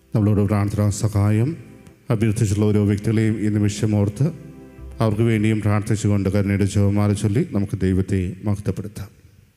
നമ്മളോട് പ്രാർത്ഥനാ സഹായം അഭ്യർത്ഥിച്ചുള്ള ഓരോ വ്യക്തികളെയും ഈ നിമിഷം ഓർത്ത് അവർക്ക് വേണ്ടിയും പ്രാർത്ഥിച്ചുകൊണ്ട് കരുണയുടെ ജോമാല ചൊല്ലി നമുക്ക് ദൈവത്തെ മഹത്വപ്പെടുത്താം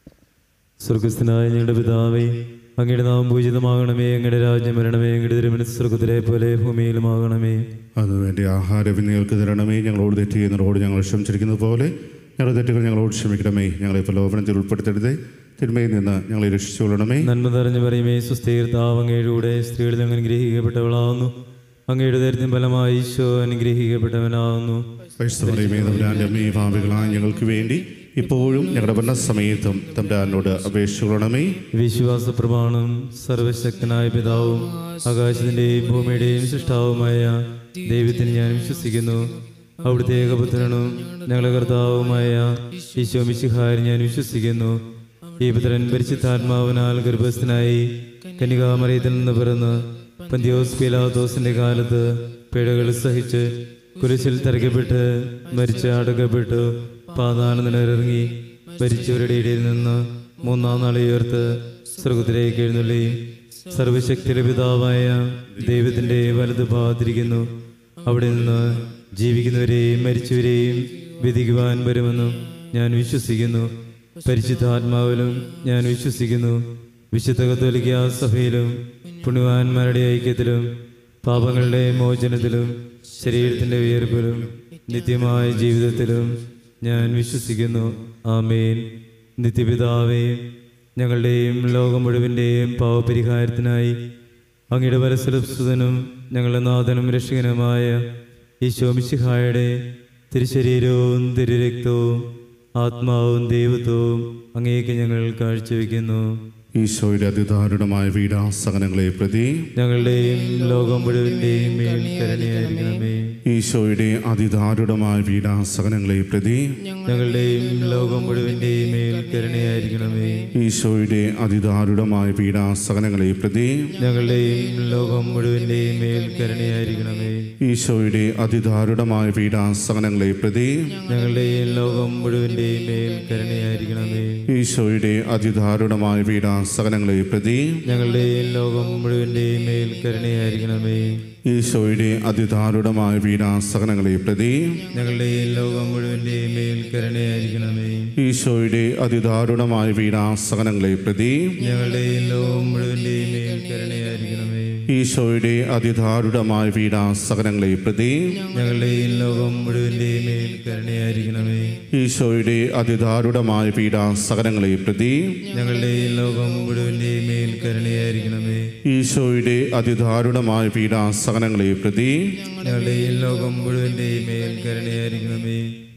സ്വർഗസ്ഥനായ ഞങ്ങളുടെ പിതാവേ അങ്ങയുടെ നാമം പൂജിതമാകണമേ അങ്ങയുടെ രാജ്യം വരണമേ അങ്ങയുടെ തിരുമനസ് സ്വർഗത്തിലെ പോലെ ഭൂമിയിലുമാകണമേ അതിനുവേണ്ടി ആഹാരം നിങ്ങൾക്ക് തരണമേ ഞങ്ങളോട് തെറ്റ് ചെയ്യുന്നവരോട് ഞങ്ങൾ ക്ഷമിച്ചിരിക്കുന്നത് പോലെ ഞങ്ങളുടെ തെറ്റുകൾ ഞങ്ങളോട് ക്ഷമിക്കണമേ ഞങ്ങളെ പ്രലോഭനത്തിൽ ഉൾപ്പെടുത്തരുതേ തിന്മയിൽ നിന്ന് ഞങ്ങളെ രക്ഷിച്ചുകൊള്ളണമേ നന്മ നിറഞ്ഞു പറയുമേ സുസ്ഥീർത്താവ് അങ്ങയുടെ കൂടെ സ്ത്രീകളിൽ അങ്ങ് അനുഗ്രഹിക്കപ്പെട്ടവളാവുന്നു അങ്ങയുടെ ദരിദ്രം ഫലമായി ഈശോ അനുഗ്രഹിക്കപ്പെട്ടവനാവുന്നു ക്രൈസ്തവരെയുമേ തമ്പുരാൻ്റെ അമ്മയെ ഭാവികളായ ഞങ്ങൾക്ക് വേണ്ടി ഇപ്പോഴും ഞങ്ങളുടെ ഭരണ സമയത്തും തമ്പുരാനോട് അപേക്ഷിച്ചുകൊള്ളണമേ വിശ്വാസ പ്രമാണം സർവശക്തനായ പിതാവും ആകാശത്തിന്റെയും ഭൂമിയുടെയും സൃഷ്ടാവുമായ ദൈവത്തിൽ ഞാൻ വിശ്വസിക്കുന്നു അവിടുത്തെ ഏകപുത്രനും ഞങ്ങളുടെ കർത്താവുമായ ഈശോ മിശിഹായിൽ ഞാൻ വിശ്വസിക്കുന്നു ഈ പുത്രൻ പരിശുദ്ധാത്മാവിനാൽ ഗർഭസ്ഥനായി കന്യകാമറിയത്തിൽ നിന്ന് പിറന്ന് പന്തിയോസ് പീലാത്തോസിന്റെ കാലത്ത് പിഴകൾ സഹിച്ച് കുരിശിൽ തറയ്ക്കപ്പെട്ട് മരിച്ച് അടക്കപ്പെട്ടു പാതാള നിലയിറങ്ങി മരിച്ചവരുടെ ഇടയിൽ നിന്ന് മൂന്നാം നാൾ ഉയർത്ത് സ്വർഗത്തിലേക്ക് എഴുന്നള്ളി സർവശക്തിയുടെ പിതാവായ ദൈവത്തിന്റെ വലത് ഭാഗത്തിരിക്കുന്നു അവിടെ നിന്ന് ജീവിക്കുന്നവരെയും മരിച്ചവരെയും വിധിക്കുവാൻ വരുമെന്നും ഞാൻ വിശ്വസിക്കുന്നു പരിശുദ്ധാത്മാവിലും ഞാൻ വിശ്വസിക്കുന്നു വിശുദ്ധ കത്തോലിക്ക സഭയിലും പുണ്യവാന്മാരുടെ ഐക്യത്തിലും പാപങ്ങളുടെ മോചനത്തിലും ശരീരത്തിന്റെ ഉയർപ്പിലും നിത്യമായ ജീവിതത്തിലും ഞാൻ വിശ്വസിക്കുന്നു ആമേൻ നിത്യപിതാവേ ഞങ്ങളുടെയും ലോകം മുഴുവൻ്റെയും പാവപരിഹാരത്തിനായി അങ്ങയുടെ പരസ്പരസുതനും ഞങ്ങളുടെ നാഥനും രക്ഷകനുമായ ഈശോ മിശിഹായുടെ തിരുശരീരവും തിരുരക്തവും ആത്മാവും ദൈവത്വവും അങ്ങേക്ക് ഞങ്ങൾ കാഴ്ചവെക്കുന്നു ഈശോയുടെ അതിദാരുണമായ പീഡാസകനങ്ങളെ പ്രതി ഞങ്ങളുടെയും ലോകം മുഴുവൻ്റെയും മേൽ കരുണയായിരിക്കണമേ ഈശോയുടെ അതിദാരുണമായ പീഡാസകനങ്ങളെ പ്രതി ഞങ്ങളുടെയും ലോകം മുഴുവൻ്റെയും മേൽ കരുണയായിരിക്കണമേ ഈശോയുടെ അതിദാരുണമായ പീഡാസകനങ്ങളെ പ്രതി ഞങ്ങളുടെയും ലോകം മുഴുവൻ്റെയും മേൽ കരുണയായിരിക്കണമേ ഈശോയുടെ അതിദാരുണമായ പീഡാസകനങ്ങളെ പ്രതി ഞങ്ങളുടെയും ലോകം മുഴുവൻ്റെയും മേൽ കരുണയായിരിക്കണമേ ഈശോയുടെ അതിദാരുണമായ പീഡാസകനങ്ങളെ പ്രതി ഞങ്ങളുടെയും ലോകം മുഴുവൻ്റെയും മേൽ കരുണയായിരിക്കണമേ ഈശോയുടെ അതിദാരുണമായ പീഡാസകനങ്ങളെ പ്രതി ഞങ്ങളുടെയും ലോകം മുഴുവൻ്റെയും മേൽ കരുണയായിരിക്കണമേ ഈശോയുടെ അതിദാരുണമായ പീഡാസകനങ്ങളെ പ്രതി ഞങ്ങളുടെയും ലോകം മുഴുവൻ്റെയും മേൽ കരുണയായിരിക്കണമേ ഈശോയുടെ അതിദാരുണമായ പീഡാസകനങ്ങളെ പ്രതി ഞങ്ങളുടെയും ലോകം മുഴുവൻ്റെയും മേൽ കരുണയായിരിക്കണമേ ഈശോയുടെ അതിദാരുണമായ പീഡാസകനങ്ങളെ പ്രതി ഞങ്ങളുടെയും ലോകം മുഴുവൻ്റെയും മേൽ കരുണയായിരിക്കണമേ ഈശോയുടെ അതിദാരുണമായ പീഡാസകനങ്ങളെ പ്രതി ഞങ്ങളുടെയും ലോകം മുഴുവൻ്റെയും മേൽ കരുണയായിരിക്കണമേ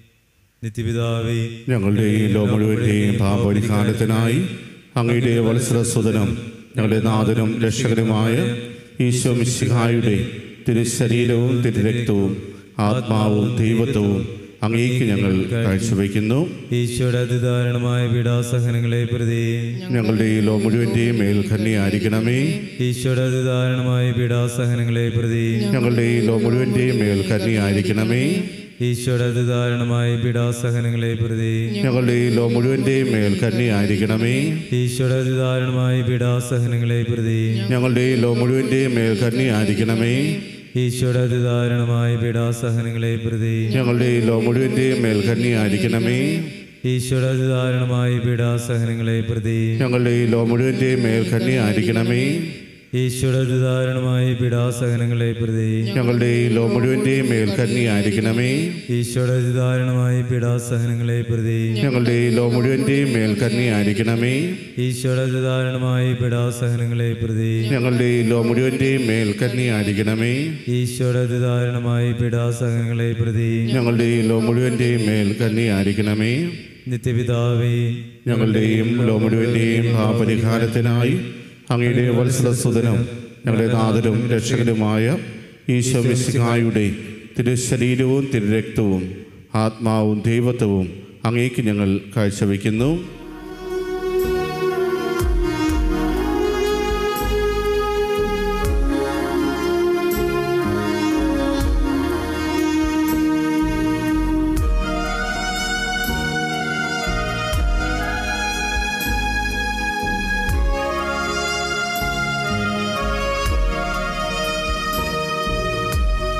നിത്യപിതാവേ ഞങ്ങളുടെ ഈ ലോ മുഴുവൻ്റെയും പാപപരിഹാരത്തിനായി അങ്ങയുടെ വത്സരസുതനും ഞങ്ങളുടെ നാഥനും രക്ഷകനുമായ ഈശോ മിശിഹായുടെ തിരുശരീരവും തിരുരക്തവും ആത്മാവും ദൈവത്വവും അങ്ങേക്ക് ഞങ്ങൾ കാഴ്ചവെക്കുന്നു ഈശോയുടെ അതിദാരുണമായ പീഡാസഹനങ്ങളെ പ്രതി ഞങ്ങളുടെ ഈ ലോ മുഴുവൻ്റെയും മേൽ കന്യായിരിക്കണമേ ഈശോയുടെ അതിദാരുണമായ പീഡാസഹനങ്ങളെ പ്രതി ഞങ്ങളുടെ ഈ ലോ മുഴുവൻ്റെയും മേൽ കന്യായിരിക്കണമേ ഈശോയുടെ അതിദാരുണമായ പീഡാസഹനങ്ങളെ പ്രതി ഞങ്ങളുടെ ഈ ലോ മുഴുവൻ്റെയും മേൽ കന്യായിരിക്കണമേ ഈശോയുടെ അതിദാരുണമായ പീഡാസഹനങ്ങളെ പ്രതി ഞങ്ങളുടെ ഈ ലോ മുഴുവൻ്റെയും മേൽ കന്യായിരിക്കണമേ ഈശോയുടെ അതിദാരുണമായ പീഡാസഹനങ്ങളെ പ്രതി ഞങ്ങളുടെ ഈ ലോ മുഴുവൻ്റെയും മേൽ കന്യായിരിക്കണമേ ഈശോയുടെ അതിദാരുണമായ പീഡാസഹനങ്ങളെ പ്രതി ഞങ്ങളുടെ ഈ ലോ മുഴുവൻ്റെയും മേൽ കന്യായിരിക്കണമേ ഈശോയുടെ അതിദാരുണമായ പീഡാസഹനങ്ങളെ പ്രതി ഞങ്ങളുടെ ഈ ലോ മുഴുവൻ്റെയും മേൽ കന്യായിരിക്കണമേ ഈശോയുടെ അതിദാരുണമായ പീഡാസഹനങ്ങളെ പ്രതി ഞങ്ങളുടെ ഈ ലോ മുഴുവൻ്റെയും മേൽ കന്യായിരിക്കണമേ ഈശോയുടെ അതിദാരുണമായ പീഡാസഹനങ്ങളെ പ്രതി ഞങ്ങളുടെ ഈ ലോ മുഴുവൻ്റെയും മേൽ കന്യായിരിക്കണമേ ഈശോയുടെ അതിദാരുണമായ പീഡാസഹനങ്ങളെ പ്രതി ഞങ്ങളുടെ ഈ ലോ മുഴുവൻ്റെയും മേൽ കന്യായിരിക്കണമേ നിത്യപിതാവേ ഞങ്ങളുടെയും ലോ മുഴുവൻ്റെയും പാപരിഹാരത്തിനായി അങ്ങയുടെ വത്സലസുതനും ഞങ്ങളുടെ നാഥനും രക്ഷകനുമായ ഈശോ മിശിഹായുടെ തിരുശരീരവും തിരുരക്തവും ആത്മാവും ദൈവത്വവും അങ്ങേക്ക് ഞങ്ങൾ കാഴ്ചവെക്കുന്നു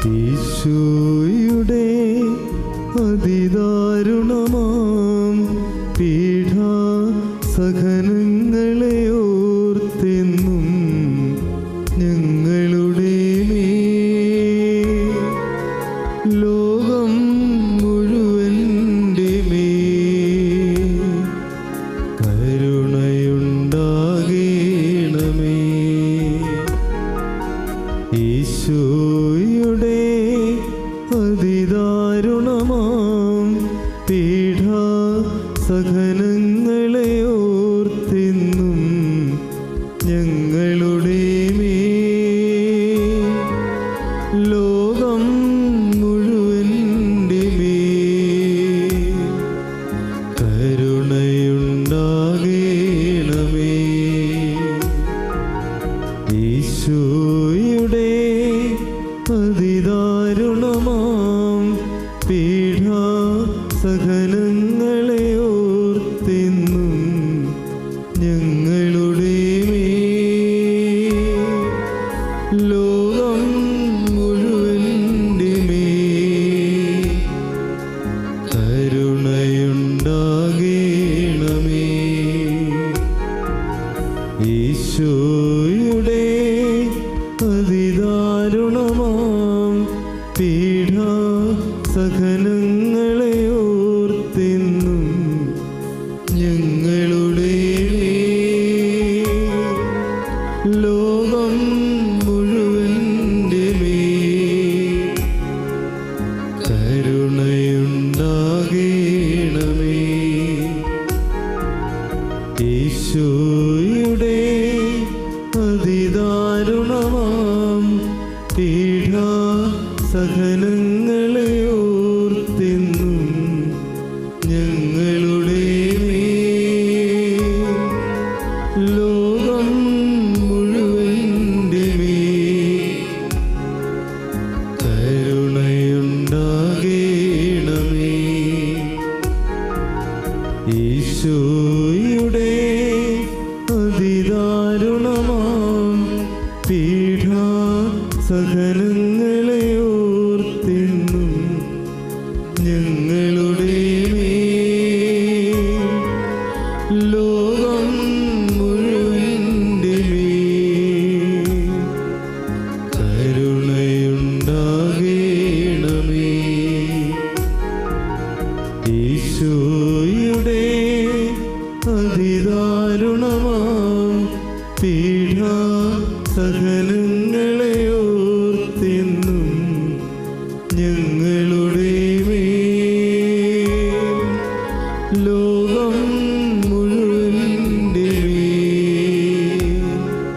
ഈശോയുടെ അതിദാരുണമാം പീഠ സഹനങ്ങളെ ഓർത്തെന്നും ഞങ്ങളുടെ മേൽ ലോകം മുഴുവൻ്റെ മേൽ കരുണയുണ്ടാകേണമേ ഈശോയുടെ അതിദാരുണമാം പീഠ സഹനങ്ങളെ ഓർത്തെന്നും ഞങ്ങളുടെ മേൽ ലോകം മുഴുവൻ്റെ മേൽ കരുണയുണ്ടാകേണമേ ഈശോയുടെ അതിദാരുണമാം പീഠ സഹനങ്ങളെ ഓർത്തെന്നും ഞങ്ങളുടെ മേൽ ലോകം മുഴുവൻ്റെ മേൽ കരുണയുണ്ടാകേണമേ ഈശോയുടെ അതിദാരുണമാം പീഠ സഹനങ്ങളെ ഓർത്തെന്നും ഞങ്ങളുടെ മേൽ ലോകം മുഴുവൻ്റെ മേൽ കരുണയുണ്ടാകേണമേ ഈശോയുടെ അതിദാരുണമാം പീഠ സഹനങ്ങളെ ഓർത്തെന്നും ഞങ്ങളുടെ മേൽ ലോകം മുഴുവൻ്റെ മേൽ കരുണയുണ്ടാകേണമേ ഈശോയുടെ അതിദാരുണമാം പീഠ സഹനങ്ങളെ ഓർത്തെന്നും ഞങ്ങളുടെ മേൽ ലോകം മുഴുവൻ്റെ മേൽ കരുണയുണ്ടാകേണമേ ഈശോയുടെ അതിദാരുണമാം പീഠ സഹനങ്ങളെ ഓർത്തെന്നും ഞങ്ങളുടെ മേൽ ലോകം മുഴുവൻ്റെ മേൽ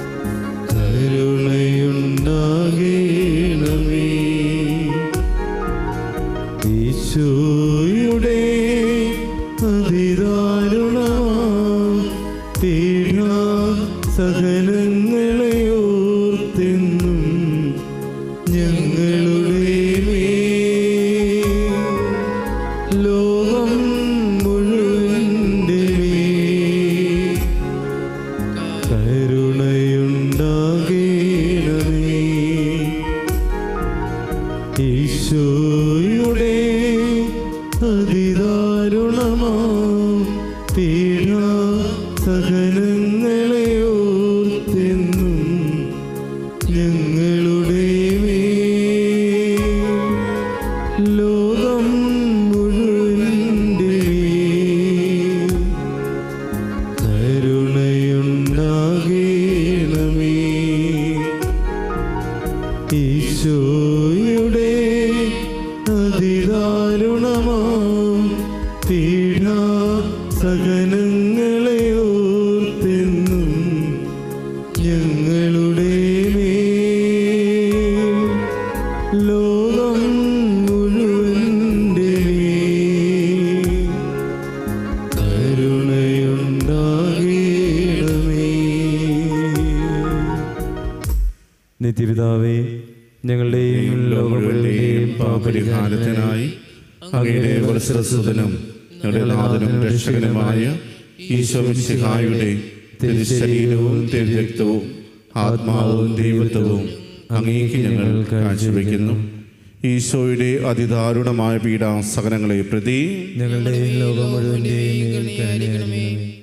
കരുണയുണ്ടാകേണമേ ഈശോയുടെ അതിദാരുണമാം പീഠ സഹനങ്ങളെ ഓർത്തെന്നും ഞങ്ങളുടെ മേൽ ലോകം മുഴുവൻ്റെ മേൽ കരുണയുണ്ടാകേണമേ ഈശോയുടെ അതിദാരുണമാം പീഡ സഹനങ്ങളെ ഓർത്തെന്നും ഞങ്ങളുടെ മേൽ ലോകം മുഴുവൻ്റെ മേൽ കരുണയുണ്ടാകേണമേ ഈശോയുടെ അതിദാരുണമാം പീഡ സഹനങ്ങളെ ഓർത്തെന്നും ഞങ്ങളുടെ മേൽ ലോകം മുഴുവൻ്റെ മേൽ കരുണയുണ്ടാകേണമേ നിത്യപിതാവേ ഞങ്ങളുടെയും ലോകങ്ങളുടെയും പാപരിഹാരത്തിനായി പാപപരിഹാരത്തിനായി അങ്ങയുടെ വത്സരസുതനും ഞങ്ങളുടെ നാഥനും രക്ഷകനുമായ ഈശോമിശിഹായുടെ തിരുശരീരവും തിരുരക്തവും ആത്മാവും ദൈവത്വവും അങ്ങേക്ക് ഞങ്ങൾ കാഴ്ചവെക്കുന്നു ഈശോയുടെ അതിദാരുണമായ പീഡാസകനങ്ങളെ പ്രതി ഞങ്ങളുടെയും ലോകം മുഴുവൻ്റെയും മേൽ കരുണയായിരിക്കണമേ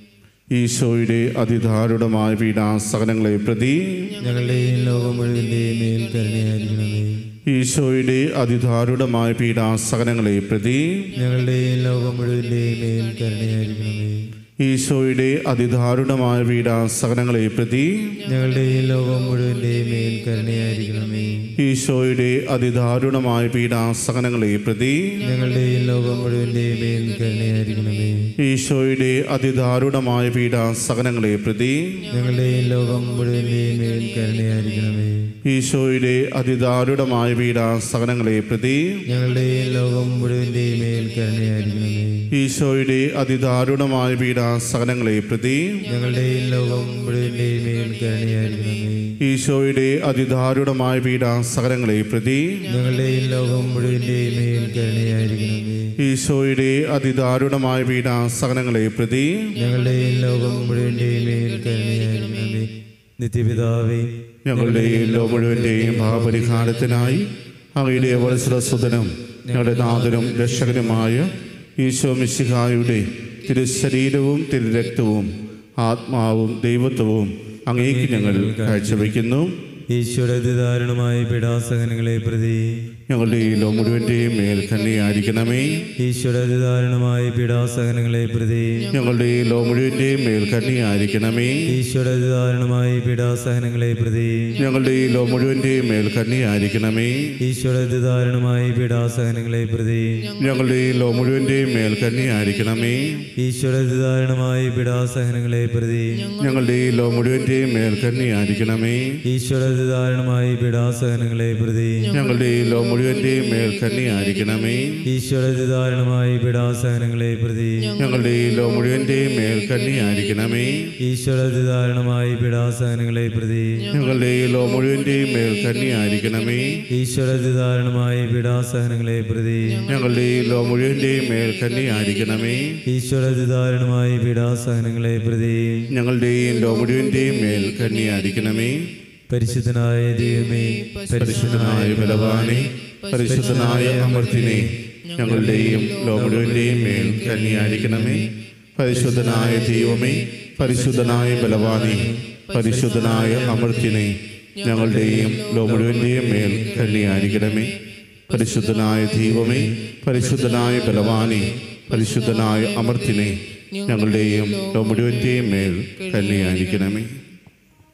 ഈശോയുടെ അതിദാരുണമായ പീഡാസകനങ്ങളെ പ്രതി ഞങ്ങളുടെയും ലോകം മുഴുവൻ്റെയും മേൽ കരുണയായിരിക്കണമേ ഈശോയുടെ അതിദാരുണമായ പീഡാസകനങ്ങളെ പ്രതി ഞങ്ങളുടെയും ലോകം മുഴുവൻ്റെയും മേൽ കരുണയായിരിക്കണമേ ഈശോയുടെ അതിദാരുണമായ പീഡാസകനങ്ങളെ പ്രതി ഞങ്ങളുടെയും ലോകം മുഴുവൻ്റെയും മേൽ കരുണയായിരിക്കണമേ ഈശോയുടെ അതിദാരുണമായ പീഡാസകനങ്ങളെ പ്രതി ഞങ്ങളുടെയും ലോകം മുഴുവൻ്റെയും മേൽ കരുണയായിരിക്കണമേ ഈശോയുടെ അതിദാരുണമായ പീഡാസകനങ്ങളെ പ്രതി ഞങ്ങളുടെയും ലോകം മുഴുവൻ്റെയും മേൽ കരുണയായിരിക്കണമേ ഈശോയുടെ അതിദാരുണമായ പീഡാസകനങ്ങളെ പ്രതി ഞങ്ങളുടെയും ലോകം മുഴുവൻ്റെയും മേൽ കരുണയായിരിക്കണമേ ഈശോയുടെ അതിദാരുണമായ പീഡാസകനങ്ങളെ പ്രതി ഞങ്ങളുടെയും ലോകം മുഴുവൻ്റെയും മേൽ കരുണയായിരിക്കണമേ ഈശോയുടെ അതിദാരുണമായ പീഡാസകനങ്ങളെ പ്രതി ഞങ്ങളുടെയും ലോകം മുഴുവൻ്റെയും മേൽ കരുണയായിരിക്കണമേ ഈശോയുടെ അതിദാരുണമായ പീഡാസകനങ്ങളെ പ്രതി ഞങ്ങളുടെയും ലോകം മുഴുവൻ്റെയും മേൽ കരുണയായിരിക്കണമേ നിത്യപിതാവേ ഞങ്ങളുടെ ലോ മുഴുവൻ്റെയും ഭാവപരിഹാരത്തിനായി അങ്ങയുടെ വത്സരസുതനും ഞങ്ങളുടെ നാഥനും രക്ഷകനുമായ ഈശോ മിശിഹായുടെ തിരുശരീരവും തിരുരക്തവും ആത്മാവും ദൈവത്വവും അങ്ങേക്ക് ഞങ്ങൾ കാഴ്ചവെക്കുന്നു ഈശോയുടെ അതിദാരുണമായ പീഡാസഹനങ്ങളെ പ്രതി ഞങ്ങളുടെ ഈ ലോ മുഴുവൻ്റെയും മേൽ കണ്ണിയായിരിക്കണമേ ഈശോയുടെ അതിദാരുണമായ പീഡാസഹനങ്ങളെ പ്രതി ഞങ്ങളുടെ ഈ ലോ മുഴുവൻ്റെയും മേൽ കണ്ണിയായിരിക്കണമേ ഈശോയുടെ അതിദാരുണമായ പീഡാസഹനങ്ങളെ പ്രതി ഞങ്ങളുടെ ഈ ലോ മുഴുവൻ്റെയും മേൽ കണ്ണിയായിരിക്കണമേ ഈശോയുടെ അതിദാരുണമായ പീഡാസഹനങ്ങളെ പ്രതി ഞങ്ങളുടെ ഈ ലോ മുഴുവൻ്റെയും മേൽ കണ്ണിയായിരിക്കണമേ ഈശോയുടെ അതിദാരുണമായ പീഡാസഹനങ്ങളെ പ്രതി ഞങ്ങളുടെ ഈ ലോ മുഴുവൻ്റെയും മേൽ കണ്ണിയായിരിക്കണമേ ഈശോയുടെ അതിദാരുണമായ പീഡാസഹനങ്ങളെ പ്രതി ഞങ്ങളുടെ ഈ ലോ മുഴുവൻ്റെയും മേൽ കണ്ണിയായിരിക്കണമേ ഈശോയുടെ അതിദാരുണമായ പീഡാസഹനങ്ങളെ പ്രതി ഞങ്ങളുടെ ഈ ലോ മുഴുവൻ്റെയും മേൽ കണ്ണിയായിരിക്കണമേ ഈശോയുടെ അതിദാരുണമായ പീഡാസഹനങ്ങളെ പ്രതി ഞങ്ങളുടെ ഈ ലോ മുഴുവൻ്റെയും മേൽ കണ്ണിയായിരിക്കണമേ ഈശോയുടെ അതിദാരുണമായ പീഡാസഹനങ്ങളെ പ്രതി ഞങ്ങളുടെ ഈ ലോ മുഴുവൻ്റെയും മേൽ കണ്ണിയായിരിക്കണമേ ഈശോയുടെ അതിദാരുണമായ പീഡാസഹനങ്ങളെ പ്രതി ഞങ്ങളുടെ ഈ ലോ മുഴുവൻ്റെയും മേൽ കണ്ണിയായിരിക്കണമേ പരിശുദ്ധനായ ദൈവമേ പരിശുദ്ധനായ ബലവാനെ പരിശുദ്ധനായ അമർത്തിനെ ഞങ്ങളുടെയും ലോ മുഴുവൻ്റെയും മേൽ കന്യായിരിക്കണമേ പരിശുദ്ധനായ ദൈവമേ പരിശുദ്ധനായ ബലവാനെ പരിശുദ്ധനായ അമർത്തിനെ ഞങ്ങളുടെയും ലോ മുഴുവൻ്റെയും മേൽ കന്യായിരിക്കണമേ പരിശുദ്ധനായ ദൈവമേ പരിശുദ്ധനായ ബലവാനെ പരിശുദ്ധനായ അമർത്തിനെ ഞങ്ങളുടെയും ലോ മുഴുവൻ്റെയും മേൽ കന്യായിരിക്കണമേ